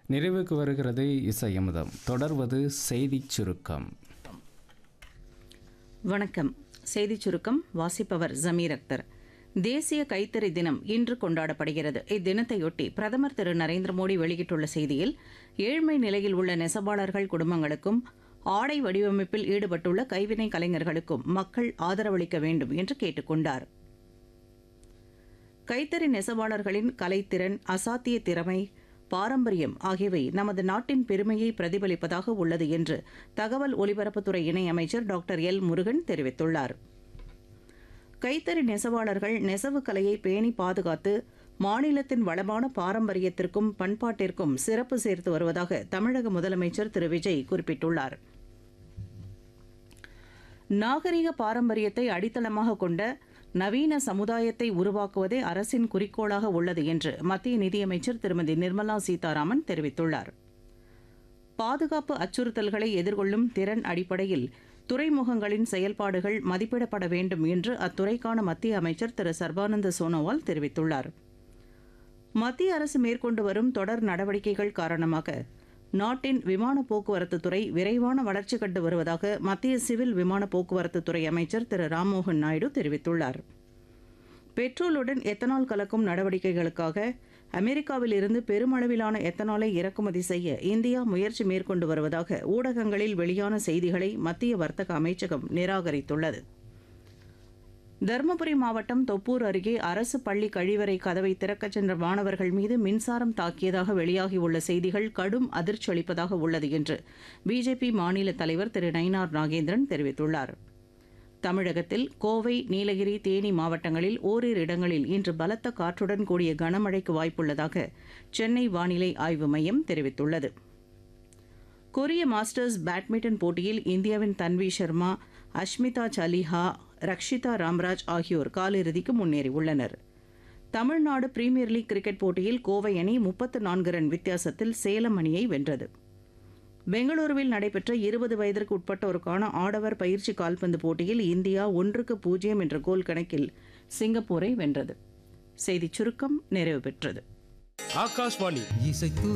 நிறைவுக்கு வருகிறது இசையமுதம் தொடர்வது செய்திச் சுருக்கம் வணக்கம் செய்திச் சுருக்கம் வாசிப்பவர் ஜமீர் அக்தர் தேசிய கைத்தறி தினம் இன்று கொண்டாடப்படுகிறது இத்தினத்தையொட்டி பிரதமர் திரு நரேந்திர மோடி வெளியிட்டுள்ள செய்தியில் ஏழ்மை நிலையில் உள்ள நெசவாளர்கள் குடும்பங்களுக்கும் ஆடை வடிவமைப்பில் ஈடுபட்டுள்ள கைவினை கலைஞர்களுக்கும் மக்கள் ஆதரவளிக்க வேண்டும் என்று கேட்டுக்கொண்டார் கைத்தறி நெசவாளர்களின் கலைத்திறன் அசாத்திய திறமை பாரம்பரியம் ஆகியவை நமது நாட்டின் பெருமையை பிரதிபலிப்பதாக உள்ளது என்று தகவல் ஒலிபரப்புத்துறை இணையமைச்சர் டாக்டர் எல் முருகன் தெரிவித்துள்ளார் கைத்தறி நெசவாளர்கள் நெசவு கலையை பேணி பாதுகாத்து மாநிலத்தின் வளமான பாரம்பரியத்திற்கும் பண்பாட்டிற்கும் சிறப்பு சேர்த்து வருவதாக தமிழக முதலமைச்சர் திரு விஜய் குறிப்பிட்டுள்ளார் நாகரிக பாரம்பரியத்தை அடித்தளமாக கொண்ட நவீன சமுதாயத்தை உருவாக்குவதே அரசின் குறிக்கோளாக உள்ளது என்று மத்திய நிதியமைச்சர் திருமதி நிர்மலா சீதாராமன் தெரிவித்துள்ளார் பாதுகாப்பு அச்சுறுத்தல்களை எதிர்கொள்ளும் திறன் அடிப்படையில் துறைமுகங்களின் செயல்பாடுகள் மதிப்பிடப்பட வேண்டும் என்று அத்துறைக்கான மத்திய அமைச்சர் திரு சர்பானந்த சோனோவால் தெரிவித்துள்ளார் மத்திய அரசு மேற்கொண்டு வரும் தொடர் நடவடிக்கைகள் காரணமாக நாட்டின் விமான போக்குவரத்து துறை விரைவான வளர்ச்சி கண்டு வருவதாக மத்திய சிவில் விமான போக்குவரத்து துறை அமைச்சர் திரு ராம்மோகன் நாயுடு தெரிவித்துள்ளார் பெட்ரோலுடன் எத்தனால் கலக்கும் நடவடிக்கைகளுக்காக அமெரிக்காவில் இருந்து பெருமளவிலான எத்தனாலை இறக்குமதி செய்ய இந்தியா முயற்சி மேற்கொண்டு வருவதாக ஊடகங்களில் வெளியான செய்திகளை மத்திய வர்த்தக அமைச்சகம் நிராகரித்துள்ளது தருமபுரி மாவட்டம் தொப்பூர் அருகே அரசு பள்ளி கழிவறை கதவை திறக்கச் சென்ற மாணவர்கள் மீது மின்சாரம் தாக்கியதாக வெளியாகியுள்ள செய்திகள் கடும் அதிர்ச்சி அளிப்பதாக உள்ளது என்று பிஜேபி மாநில தலைவர் திரு நயினார் நாகேந்திரன் தெரிவித்துள்ளார் தமிழகத்தில் கோவை நீலகிரி தேனி மாவட்டங்களில் ஓரிரு இடங்களில் இன்று பலத்த காற்றுடன் கூடிய கனமழைக்கு வாய்ப்புள்ளதாக சென்னை வானிலை ஆய்வு மையம் தெரிவித்துள்ளது கொரிய மாஸ்டர்ஸ் பேட்மிண்டன் போட்டியில் இந்தியாவின் தன்வி சர்மா அஷ்மிதா சலிஹா ரக்ஷிதா ராம்ராஜ் ஆகியோர் காலிறுதிக்கு முன்னேறியுள்ளனர் தமிழ்நாடு பிரீமியர் லீக் கிரிக்கெட் போட்டியில் கோவை அணி முப்பத்து நான்கு ரன் வித்தியாசத்தில் சேலம் அணியை வென்றது பெங்களூருவில் நடைபெற்ற இருபது வயதிற்கு உட்பட்டோருக்கான ஆடவர் பயிற்சி கால்பந்து போட்டியில் இந்தியா ஒன்றுக்கு பூஜ்ஜியம் என்ற கோல் கணக்கில் சிங்கப்பூரை வென்றது செய்திச் சுருக்கம் நிறைவு பெற்றது ஆகாஷ்வாணி இசைத்து